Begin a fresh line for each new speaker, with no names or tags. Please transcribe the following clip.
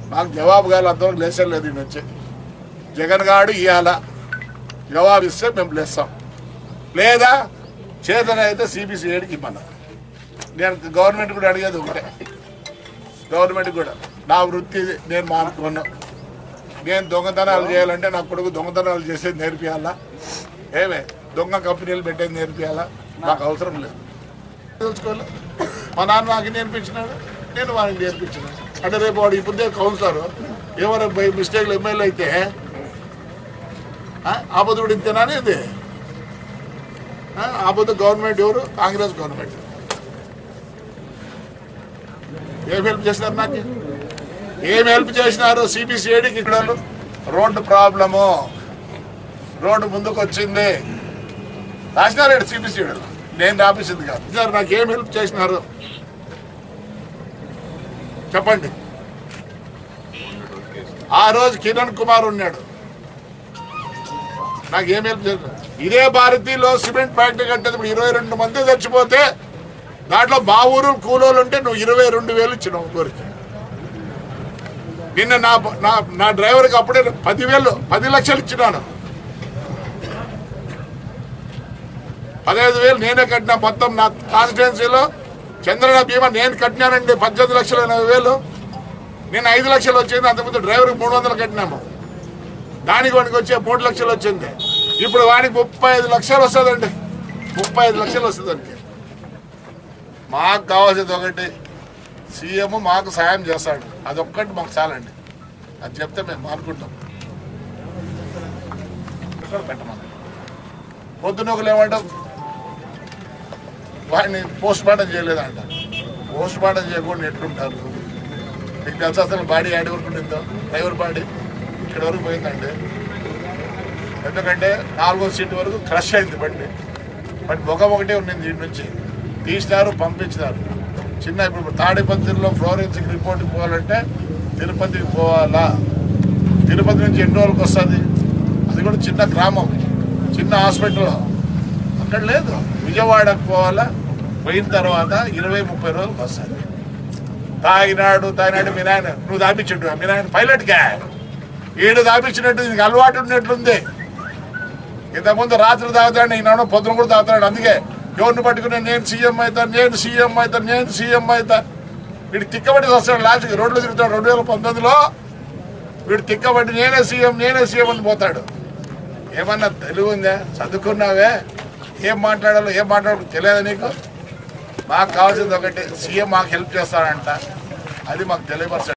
నాకు జవాబు కాదు అంతవరకు లేచలేదు లేదు ఈయన వచ్చి జగన్ గారు ఇవాళ జవాబు ఇస్తే మేము లేస్తాం లేదా చేతన అయితే సిబిసి ఏడికి ఇమ్మన్నా నేను గవర్నమెంట్ కూడా అడిగేది ఒకటే గవర్నమెంట్ కూడా నా వృత్తి ఇది, నేను మానుకున్నా నేను దొంగతనాలు చేయాలంటే నా కొడుకు దొంగతనాలు చేసేది నేర్పియాలా ఏమే దొంగ కంపెనీలు పెట్టేది నేర్పియాలా నాకు అవసరం లేదు తెలుసుకోవాలి మా నాన్న నాకు నేర్పించినాడు నేను వానికి నేర్పించినాడు అంటే రేపు వాడు ఇప్పుడు కౌన్సిలర్ ఎవరు బై మిస్టేక్లు ఎమ్మెల్యే అయితే ఆ, ఆపదుడు ఇంతేనా ఇది ఆ, ఆపద గవర్నమెంట్ ఎవరు కాంగ్రెస్ గవర్నమెంట్ ఏం హెల్ప్ చేసినారు నాకు ఏం హెల్ప్ చేసినారు సిబిసిఐడికి ఇక్కడ వాళ్ళు? రోడ్డు ప్రాబ్లము రోడ్డు ముందుకు వచ్చింది రాసినారు సిబిసిఐడి నేను రాపించింది కాదు సార్ నాకు ఏం హెల్ప్ చేసినారు చెప్పండి ఆ రోజు కిరణ్ కుమార్ ఉన్నాడు నాకు ఏం హెల్ప్ చేశారు ఇదే భారతీలో సిమెంట్ ఫ్యాక్టరీ కట్టేది ఇప్పుడు ఇరవై రెండు మంది చచ్చిపోతే దాంట్లో మా ఊరు కూలోళ్ళు ఉంటే నువ్వు ఇరవై రెండు వేలు ఇచ్చినావు ఊరికి నిన్న నా నా నా డ్రైవర్కి అప్పుడే పదివేలు పది లక్షలు ఇచ్చినాను పదహైదు వేలు నేనే కట్టినా మొత్తం నా కాన్స్టిట్యున్సీలో చంద్రన బీమా నేను కట్టినానండి పద్దెనిమిది లక్షల ఎనభై వేలు నేను ఐదు లక్షలు వచ్చింది అంతకుముందు డ్రైవర్కి మూడు వందలు కట్టినాము దానికి వాడికి వచ్చే మూడు లక్షలు వచ్చింది ఇప్పుడు వాడికి ముప్పై ఐదు లక్షలు వస్తుందండి ముప్పై ఐదు లక్షలు వస్తుందండి మాకు కావాల్సింది ఒకటి సీఎం మాకు సాయం చేస్తాడు అదొక్కటి మాకు చాలండి అది చెప్తే మేము మానుకుంటాం ఇక్కడ పెట్టమని పొద్దున ఒకరు ఏమంటాం వాడిని పోస్ట్ మార్టం చేయలేదంట పోస్ట్ మార్టం చేయకుండా ఎట్లుంటారు మీకు తెలుసా అసలు బాడీ యాడ్ వరకు ఉండిందో డ్రైవర్ బాడీ ఇక్కడ వరకు పోయిందండి ఎందుకంటే నాలుగో సీట్ వరకు క్రష్ అయింది బండి బట్ బొగ ఒకటే ఉండింది దీని నుంచి తీసినారు పంపించినారు చిన్న ఇప్పుడు తాడిపత్రిలో ఫ్లోరెన్సిక్ రిపోర్ట్కి పోవాలంటే తిరుపతికి పోవాలా తిరుపతి నుంచి ఎన్ని రోజులకు వస్తుంది అది కూడా చిన్న గ్రామం చిన్న హాస్పిటల్ అక్కడ లేదు విజయవాడకు పోవాలా పోయిన తర్వాత ఇరవై ముప్పై రోజులకు వస్తుంది తాగినాడు తాగినాడు మీ నాయన నువ్వు దాపించడు మీ నాయన పైలట్గా ఈడు దాపించినట్టు నీకు అలవాటు ఉన్నట్లుంది ఇంతకుముందు రాత్రి తాగుతాడు ఈయన పొద్దున కూడా తాగుతాడు అందుకే ఎవరిని పట్టుకుని నేను సీఎం అవుతాను నేను సీఎం అవుతాను నేను సీఎం అవుతా వీడు తిక్కబడి వస్తాడు లాస్ట్కి రోడ్లు తిరుగుతాడు రెండు వేల పంతొమ్మిదిలో వీడు తిక్కబడి నేనే సీఎం నేనే సీఎం అని పోతాడు ఏమన్నా తెలివి ఉందా చదువుకున్నావే ఏం మాట్లాడాలో ఏం మాట్లాడాలో తెలియదా నీకు మాకు కావాల్సింది ఒకటి సీఎం మాకు హెల్ప్ చేస్తాడంట అది మాకు తెలియపరచండి